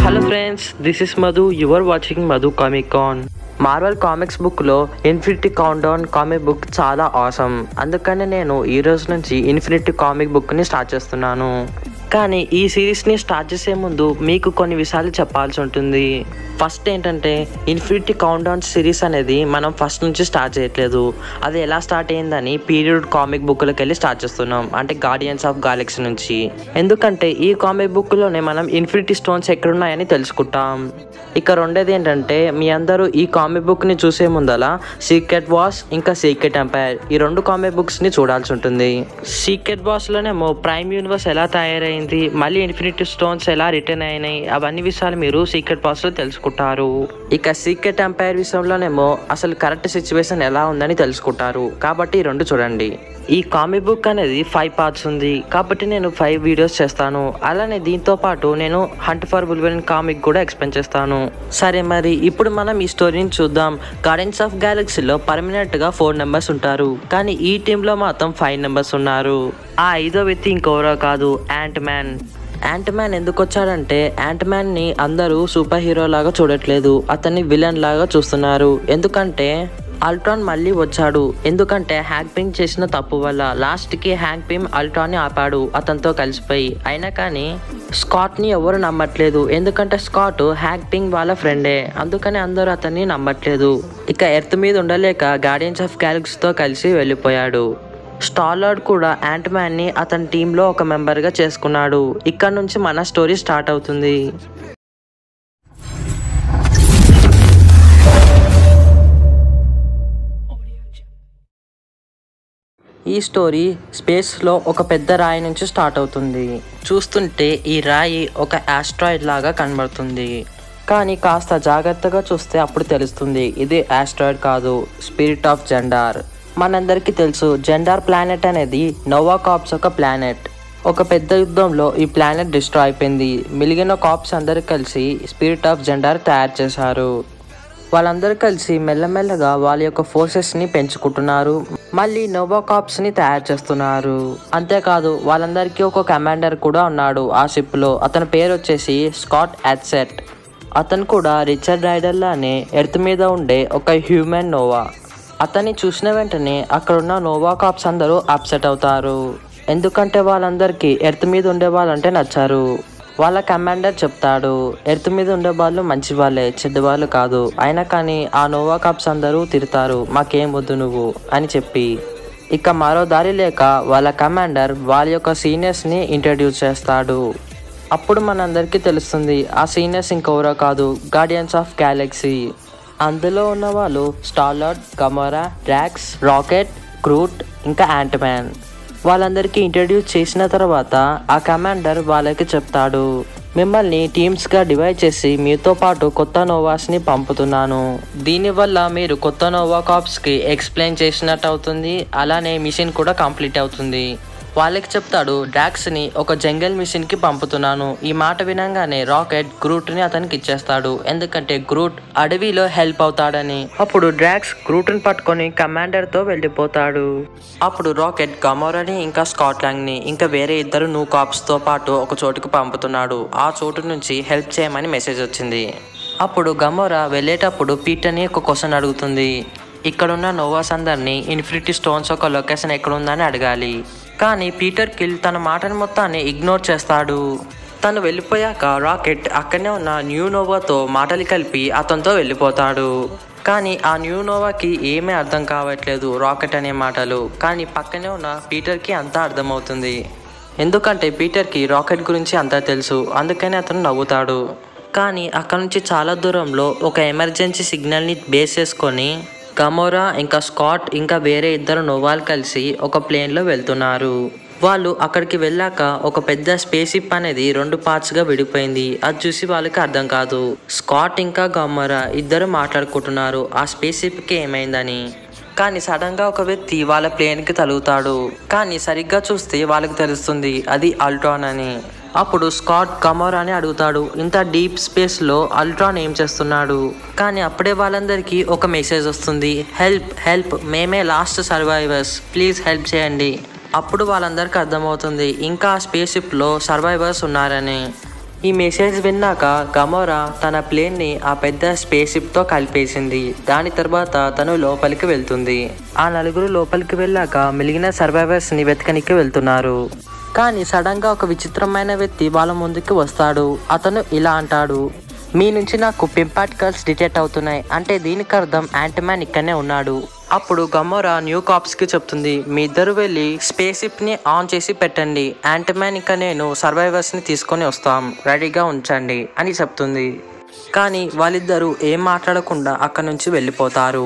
Hello friends this is Madhu your watching Madhu comic con Marvel comics బుక్లో infinity countdown comic book చాలా awesome అందుకని నేను ఈ రోజు నుంచి ఇన్ఫినిటీ కామిక్ బుక్ని స్టార్ట్ చేస్తున్నాను కానీ ఈ సిరీస్ని స్టార్ట్ చేసే ముందు మీకు కొన్ని విషయాలు చెప్పాల్సి ఉంటుంది ఫస్ట్ ఏంటంటే ఇన్ఫినిటీ కౌంటౌన్ సిరీస్ అనేది మనం ఫస్ట్ నుంచి స్టార్ట్ చేయట్లేదు అది ఎలా స్టార్ట్ అయిందని పీరియడ్ కామిక్ బుక్లోకి వెళ్ళి స్టార్ట్ చేస్తున్నాం అంటే గార్డియన్స్ ఆఫ్ గాలక్సీ నుంచి ఎందుకంటే ఈ కామిక్ బుక్లోనే మనం ఇన్ఫినిటీ స్టోన్స్ ఎక్కడున్నాయని తెలుసుకుంటాం ఇక రెండోది ఏంటంటే మీ అందరూ ఈ కామిక్ బుక్ని చూసే ముందల సీక్రెట్ వాస్ ఇంకా సీక్రెట్ ఎంపైర్ ఈ రెండు కామిక్ బుక్స్ని చూడాల్సి ఉంటుంది సీక్రెట్ వాస్లోనేమో ప్రైమ్ యూనివర్స్ ఎలా తయారైంది మళ్ళీ ఇన్ఫినిటీ స్టోన్స్ ఎలా రిటర్న్ అయినాయి అవన్నీ విషయాలు మీరు సీక్రెట్ వాస్లో తెలుసుకుంటారు ఇక సీక్రెట్ ఎంపైర్ విషయంలోనేమో అసలు కరెక్ట్ సిచ్యువేషన్ ఎలా ఉందని తెలుసుకుంటారు కాబట్టి ఈ రెండు చూడండి ఈ కామిక్ బుక్ అనేది ఫైవ్ పార్ట్స్ ఉంది కాబట్టి నేను ఫైవ్ వీడియోస్ చేస్తాను అలానే దీంతో పాటు నేను హంట్ ఫర్ బుల్వెన్ కామిక్ కూడా ఎక్స్ప్లెయిన్ చేస్తాను సరే మరి ఇప్పుడు మనం ఈ స్టోరీని చూద్దాం గార్డెన్స్ ఆఫ్ గ్యాలక్సీలో పర్మనెంట్ గా ఫోర్ నెంబర్స్ ఉంటారు కానీ ఈ టీంలో మాత్రం ఫైవ్ నెంబర్స్ ఉన్నారు ఆ ఐదో వ్యక్తి ఇంకెవరో కాదు యాంట్ మ్యాన్ యాంట్ మ్యాన్ ఎందుకు వచ్చాడంటే యాంట్ మ్యాన్ ని అందరూ సూపర్ హీరో లాగా చూడట్లేదు అతన్ని విలన్ లాగా చూస్తున్నారు ఎందుకంటే అల్ట్రాన్ మళ్ళీ వచ్చాడు ఎందుకంటే హ్యాక్ పింగ్ చేసిన తప్పు వల్ల లాస్ట్ కి హ్యాక్ పిమ్ అల్ట్రాన్ ని ఆపాడు అతనితో కలిసిపోయి అయినా కానీ స్కాట్ ని ఎవరు నమ్మట్లేదు ఎందుకంటే స్కాట్ హ్యాక్ పింగ్ వాళ్ళ ఫ్రెండే అందుకని అందరూ అతన్ని నమ్మట్లేదు ఇక ఎర్త్ మీద ఉండలేక గార్డియన్స్ ఆఫ్ గ్యాలక్సీతో కలిసి వెళ్ళిపోయాడు స్టార్లార్డ్ కూడా యాంట్ మ్యాన్ ని అతని టీంలో ఒక మెంబర్ గా చేసుకున్నాడు ఇక్కడ నుంచి మన స్టోరీ స్టార్ట్ అవుతుంది ఈ స్టోరీ స్పేస్లో ఒక పెద్ద రాయి నుంచి స్టార్ట్ అవుతుంది చూస్తుంటే ఈ రాయి ఒక ఆస్ట్రాయిడ్ లాగా కనబడుతుంది కానీ కాస్త జాగ్రత్తగా చూస్తే అప్పుడు తెలుస్తుంది ఇది ఆస్ట్రాయిడ్ కాదు స్పిరిట్ ఆఫ్ జెండార్ మనందరికీ తెలుసు జెండార్ ప్లానెట్ అనేది నోవా కాప్స్ ఒక ప్లానెట్ ఒక పెద్ద యుద్ధంలో ఈ ప్లానెట్ డిస్ట్రాయ్ అయిపోయింది మిలిగిన కాప్స్ అందరు కలిసి స్పిరిట్ ఆఫ్ జెండార్ తయారు చేశారు వాళ్ళందరూ కలిసి మెల్లమెల్లగా వాళ్ళ యొక్క ఫోర్సెస్ని పెంచుకుంటున్నారు మళ్ళీ నోవా కాప్స్ని తయారు చేస్తున్నారు అంతేకాదు వాళ్ళందరికీ ఒక కమాండర్ కూడా ఉన్నాడు ఆ షిప్లో అతని పేరు వచ్చేసి స్కాట్ యాట్సెట్ అతను కూడా రిచర్డ్ రైడర్ లానే ఎర్త్ మీద ఉండే ఒక హ్యూమన్ నోవా అతన్ని చూసిన వెంటనే అక్కడున్న నోవా కాప్స్ అందరూ అప్సెట్ అవుతారు ఎందుకంటే వాళ్ళందరికీ ఎర్త్ మీద ఉండే వాళ్ళంటే నచ్చారు వాళ్ళ కమాండర్ చెప్తాడు ఎర్త్ మీద ఉండే వాళ్ళు మంచి వాళ్ళే చెడ్డవాళ్ళు కాదు అయినా కానీ ఆ నోవా కాప్స్ అందరూ తిడతారు మాకేం వద్దు నువ్వు అని చెప్పి ఇక మరో దారి లేక వాళ్ళ కమాండర్ వాళ్ళ యొక్క సీనియర్స్ని ఇంట్రడ్యూస్ చేస్తాడు అప్పుడు మనందరికీ తెలుస్తుంది ఆ సీనియర్స్ ఇంకెవరో కాదు గార్డియన్స్ ఆఫ్ గ్యాలక్సీ అందులో ఉన్న వాళ్ళు స్టార్లార్డ్ గమోరా డ్రాక్స్ రాకెట్ క్రూట్ ఇంకా మ్యాన్ వాళ్ళందరికీ ఇంట్రడ్యూస్ చేసిన తర్వాత ఆ కమాండర్ వాళ్ళకి చెప్తాడు మిమ్మల్ని టీమ్స్గా డివైడ్ చేసి మీతో పాటు కొత్త నోవాస్ని పంపుతున్నాను దీనివల్ల మీరు కొత్త నోవా కాప్స్కి ఎక్స్ప్లెయిన్ చేసినట్టు అవుతుంది అలానే మిషన్ కూడా కంప్లీట్ అవుతుంది వాళ్ళకి చెప్తాడు డాక్స్ ని ఒక జంగల్ మిషన్ కి పంపుతున్నాను ఈ మాట వినంగానే రాకెట్ గ్రూట్ ని అతనికి ఇచ్చేస్తాడు ఎందుకంటే గ్రూట్ అడవిలో హెల్ప్ అవుతాడని అప్పుడు డ్రాక్స్ గ్రూట్ ని పట్టుకొని కమాండర్ తో వెళ్ళిపోతాడు అప్పుడు రాకెట్ గమోరాని ఇంకా స్కాట్లాండ్ ని ఇంకా వేరే ఇద్దరు నూ కాప్స్ తో పాటు ఒక చోటుకు పంపుతున్నాడు ఆ చోటు నుంచి హెల్ప్ చేయమని మెసేజ్ వచ్చింది అప్పుడు గమోరా వెళ్ళేటప్పుడు పీటర్ని ఒక క్వశ్చన్ అడుగుతుంది ఇక్కడున్న నోవాస్ అందరినీ ఇన్ఫినిటీ స్టోన్స్ ఒక లొకేషన్ ఎక్కడుందని అడగాలి కానీ పీటర్ కిల్ తన మాటను మొత్తాన్ని ఇగ్నోర్ చేస్తాడు తను వెళ్ళిపోయాక రాకెట్ అక్కడనే ఉన్న న్యూ నోవాతో మాటలు కలిపి అతనితో వెళ్ళిపోతాడు కానీ ఆ న్యూ నోవాకి ఏమీ అర్థం కావట్లేదు రాకెట్ అనే మాటలు కానీ పక్కనే ఉన్న పీటర్కి అంతా అర్థమవుతుంది ఎందుకంటే పీటర్కి రాకెట్ గురించి అంతా తెలుసు అందుకని అతను నవ్వుతాడు కానీ అక్కడ నుంచి చాలా దూరంలో ఒక ఎమర్జెన్సీ సిగ్నల్ని బేస్ చేసుకొని గమోరా ఇంకా స్కాట్ ఇంకా వేరే ఇద్దరు నోవాలు కలిసి ఒక ప్లేన్లో వెళ్తున్నారు వాళ్ళు అక్కడికి వెళ్ళాక ఒక పెద్ద స్పేస్ షిప్ అనేది రెండు పార్ట్స్గా విడిపోయింది అది చూసి వాళ్ళకి అర్థం కాదు స్కాట్ ఇంకా గమోరా ఇద్దరు మాట్లాడుకుంటున్నారు ఆ స్పేస్ షిప్కి ఏమైందని కానీ సడన్గా ఒక వ్యక్తి వాళ్ళ ప్లేన్కి తలుగుతాడు కానీ సరిగ్గా చూస్తే వాళ్ళకి తెలుస్తుంది అది అల్ట్రాన్ అని అప్పుడు స్కాట్ కమోర్ అని అడుగుతాడు ఇంత డీప్ స్పేస్లో అల్ట్రాన్ ఏం చేస్తున్నాడు కానీ అప్పుడే వాళ్ళందరికీ ఒక మెసేజ్ వస్తుంది హెల్ప్ హెల్ప్ మేమే లాస్ట్ సర్వైవర్స్ ప్లీజ్ హెల్ప్ చేయండి అప్పుడు వాళ్ళందరికీ అర్థమవుతుంది ఇంకా ఆ స్పేస్ షిప్లో సర్వైవర్స్ ఉన్నారని ఈ మెసేజ్ విన్నాక గమోరా తన ప్లేన్ని ఆ పెద్ద స్పేస్ షిప్ తో కలిపేసింది దాని తర్వాత తను లోపలికి వెళ్తుంది ఆ నలుగురు లోపలికి వెళ్ళాక మిగిలిన సర్వైవర్స్ ని వెతకనికి వెళ్తున్నారు కానీ సడన్ గా ఒక విచిత్రమైన వ్యక్తి వాళ్ళ ముందుకు వస్తాడు అతను ఇలా అంటాడు మీ నుంచి నాకు పింపాటికల్స్ డిటెక్ట్ అవుతున్నాయి అంటే దీనికి అర్థం మ్యాన్ ఇక్కడనే ఉన్నాడు అప్పుడు గమోరా న్యూ కాప్స్ కి చెప్తుంది మీ ఇద్దరు వెళ్ళి స్పేస్ షిప్ ని ఆన్ చేసి పెట్టండి మ్యాన్ ఇక నేను సర్వైవర్స్ ని తీసుకొని వస్తాం రెడీగా ఉంచండి అని చెప్తుంది కానీ వాళ్ళిద్దరూ ఏం మాట్లాడకుండా అక్కడి నుంచి వెళ్ళిపోతారు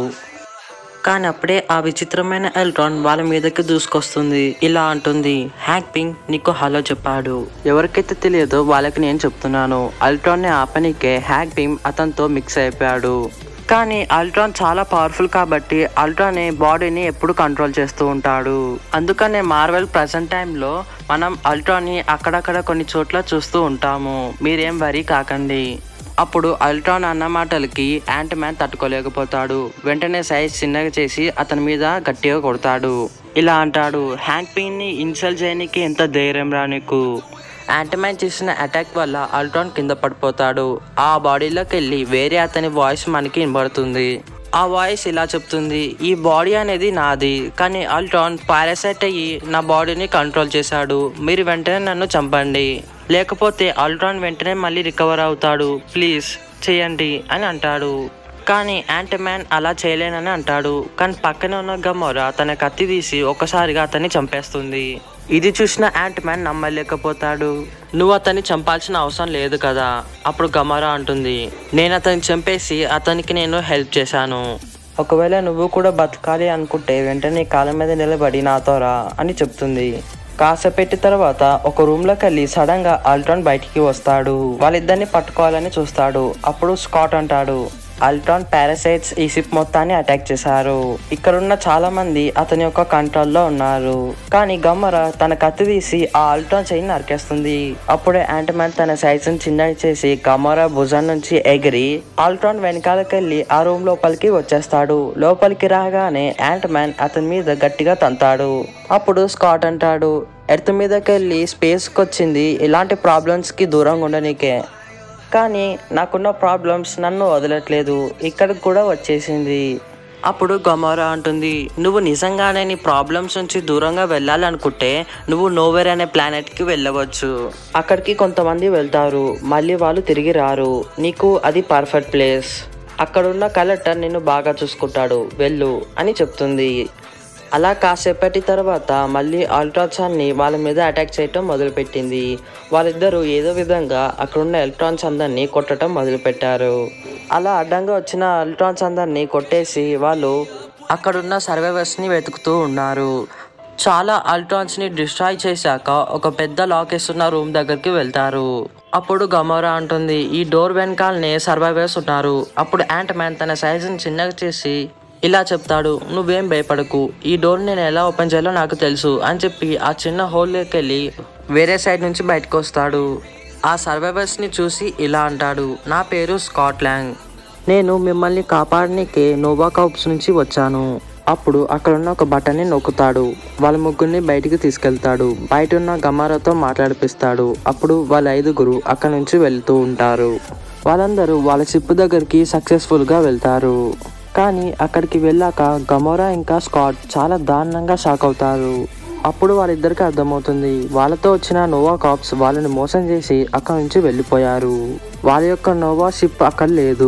కానీ అప్పుడే ఆ విచిత్రమైన ఎల్ట్రాన్ వాళ్ళ మీదకి దూసుకొస్తుంది ఇలా అంటుంది హ్యాక్ పింగ్ నీకు హలో చెప్పాడు ఎవరికైతే తెలియదో వాళ్ళకి నేను చెప్తున్నాను అల్ట్రాన్ ని ఆపనికే హ్యాక్ పింగ్ అతనితో మిక్స్ అయిపోయాడు కానీ అల్ట్రాన్ చాలా పవర్ఫుల్ కాబట్టి అల్ట్రాన్ బాడీని ఎప్పుడు కంట్రోల్ చేస్తూ ఉంటాడు అందుకనే మార్వెల్ ప్రజెంట్ టైంలో మనం అల్ట్రాన్ ని అక్కడక్కడ కొన్ని చోట్ల చూస్తూ ఉంటాము మీరేం వరీ కాకండి అప్పుడు అల్ట్రాన్ అన్న మాటలకి యాంట్ మ్యాన్ తట్టుకోలేకపోతాడు వెంటనే సైజ్ చిన్నగా చేసి అతని మీద గట్టిగా కొడతాడు ఇలా అంటాడు హ్యాంక్ పెయిన్ ని ఇన్సల్ట్ చేయడానికి ఎంత ధైర్యం రా నీకు మ్యాన్ చేసిన అటాక్ వల్ల అల్ట్రాన్ కింద పడిపోతాడు ఆ బాడీలోకి వెళ్ళి వేరే అతని వాయిస్ మనకి వినబడుతుంది ఆ వాయిస్ ఇలా చెప్తుంది ఈ బాడీ అనేది నాది కానీ అల్ట్రాన్ పారాసైట్ అయ్యి నా బాడీని కంట్రోల్ చేశాడు మీరు వెంటనే నన్ను చంపండి లేకపోతే అల్ట్రాన్ వెంటనే మళ్ళీ రికవర్ అవుతాడు ప్లీజ్ చేయండి అని అంటాడు కానీ మ్యాన్ అలా చేయలేనని అంటాడు కానీ పక్కన ఉన్న గమోరా తన కత్తి తీసి ఒక్కసారిగా అతన్ని చంపేస్తుంది ఇది చూసిన మ్యాన్ నమ్మలేకపోతాడు నువ్వు అతన్ని చంపాల్సిన అవసరం లేదు కదా అప్పుడు గమోరా అంటుంది నేను అతన్ని చంపేసి అతనికి నేను హెల్ప్ చేశాను ఒకవేళ నువ్వు కూడా బతకాలి అనుకుంటే వెంటనే కాళ్ళ మీద నిలబడి నాతో రా అని చెప్తుంది కాసేపెట్టి తర్వాత ఒక రూమ్ లోకి వెళ్ళి సడన్ గా అల్ట్రాన్ బయటికి వస్తాడు వాళ్ళిద్దరిని పట్టుకోవాలని చూస్తాడు అప్పుడు స్కాట్ అంటాడు అల్ట్రాన్ పారాసైట్స్ ఈ షిప్ మొత్తాన్ని అటాక్ చేశారు ఇక్కడున్న చాలా మంది అతని యొక్క కంట్రోల్లో ఉన్నారు కానీ గమ్మర తన కత్తి తీసి ఆ అల్ట్రాన్ చైన్ నరికేస్తుంది అప్పుడే మ్యాన్ తన సైజ్ చిన్నది చేసి గమ్మర భుజం నుంచి ఎగిరి అల్ట్రాన్ వెనకాలకెళ్ళి ఆ రూమ్ లోపలికి వచ్చేస్తాడు లోపలికి రాగానే మ్యాన్ అతని మీద గట్టిగా తంతాడు అప్పుడు స్కాట్ అంటాడు ఎర్త్ మీదకి వెళ్ళి స్పేస్కి వచ్చింది ఇలాంటి ప్రాబ్లమ్స్కి దూరంగా ఉండనీకే కానీ నాకున్న ప్రాబ్లమ్స్ నన్ను వదలట్లేదు ఇక్కడికి కూడా వచ్చేసింది అప్పుడు గమోరా అంటుంది నువ్వు నిజంగానే నీ ప్రాబ్లమ్స్ నుంచి దూరంగా వెళ్ళాలనుకుంటే నువ్వు నోవేర్ అనే ప్లానెట్కి వెళ్ళవచ్చు అక్కడికి కొంతమంది వెళ్తారు మళ్ళీ వాళ్ళు తిరిగి రారు నీకు అది పర్ఫెక్ట్ ప్లేస్ అక్కడున్న కలెక్టర్ నిన్ను బాగా చూసుకుంటాడు వెళ్ళు అని చెప్తుంది అలా కాసేపటి తర్వాత మళ్ళీ అల్ట్రాచాన్ని వాళ్ళ మీద అటాక్ చేయటం మొదలుపెట్టింది వాళ్ళిద్దరూ ఏదో విధంగా అక్కడున్న ఎలక్ట్రాన్స్ అందరినీ కొట్టడం మొదలుపెట్టారు అలా అడ్డంగా వచ్చిన ఎలక్ట్రాన్స్ అందరినీ కొట్టేసి వాళ్ళు అక్కడున్న సర్వైవర్స్ని వెతుకుతూ ఉన్నారు చాలా అల్ట్రాన్స్ని డిస్ట్రాయ్ చేశాక ఒక పెద్ద లాకెస్ ఉన్న రూమ్ దగ్గరికి వెళ్తారు అప్పుడు గమోరా అంటుంది ఈ డోర్ వెనకాలనే సర్వైవర్స్ ఉన్నారు అప్పుడు యాంట్ మ్యాన్ తన సైజుని చిన్నగా చేసి ఇలా చెప్తాడు నువ్వేం భయపడకు ఈ డోర్ నేను ఎలా ఓపెన్ చేయాలో నాకు తెలుసు అని చెప్పి ఆ చిన్న హోల్లోకి వెళ్ళి వేరే సైడ్ నుంచి బయటకు వస్తాడు ఆ సర్వైవర్స్ని చూసి ఇలా అంటాడు నా పేరు స్కాట్లాంగ్ నేను మిమ్మల్ని కాపాడనీకే నోవా కౌప్స్ నుంచి వచ్చాను అప్పుడు అక్కడున్న ఒక బటన్ని నొక్కుతాడు వాళ్ళ ముగ్గురిని బయటికి తీసుకెళ్తాడు బయట ఉన్న గమారాతో మాట్లాడిపిస్తాడు అప్పుడు వాళ్ళ ఐదుగురు అక్కడ నుంచి వెళ్తూ ఉంటారు వాళ్ళందరూ వాళ్ళ షిప్ దగ్గరికి సక్సెస్ఫుల్గా వెళ్తారు కానీ అక్కడికి వెళ్ళాక గమోరా ఇంకా స్కాట్ చాలా దారుణంగా షాక్ అవుతారు అప్పుడు వాళ్ళిద్దరికి అర్థమవుతుంది వాళ్ళతో వచ్చిన నోవా కాప్స్ వాళ్ళని మోసం చేసి అక్కడ నుంచి వెళ్ళిపోయారు వాళ్ళ యొక్క నోవా షిప్ అక్కడ లేదు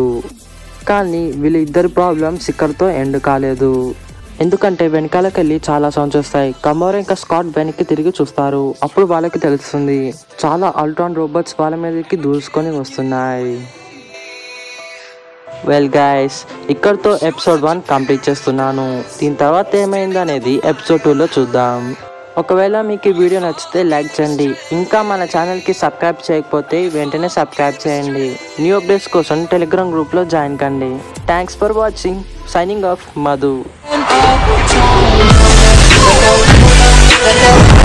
కానీ వీళ్ళ ఇద్దరి ప్రాబ్లమ్స్ ఇక్కడితో ఎండ్ కాలేదు ఎందుకంటే వెనకాలకెళ్ళి చాలా సౌండ్స్ వస్తాయి కమోరా ఇంకా స్కాట్ వెనక్కి తిరిగి చూస్తారు అప్పుడు వాళ్ళకి తెలుస్తుంది చాలా అల్ట్రాన్ రోబోట్స్ వాళ్ళ మీదకి దూసుకొని వస్తున్నాయి వెల్ గైస్ ఇక్కడితో ఎపిసోడ్ వన్ కంప్లీట్ చేస్తున్నాను దీని తర్వాత ఏమైంది అనేది ఎపిసోడ్ టూలో చూద్దాం ఒకవేళ మీకు ఈ వీడియో నచ్చితే లైక్ చేయండి ఇంకా మన ఛానల్కి సబ్స్క్రైబ్ చేయకపోతే వెంటనే సబ్స్క్రైబ్ చేయండి న్యూ అప్డేట్స్ కోసం టెలిగ్రామ్ గ్రూప్లో జాయిన్ కండి thanks for watching signing off Madhu Let go.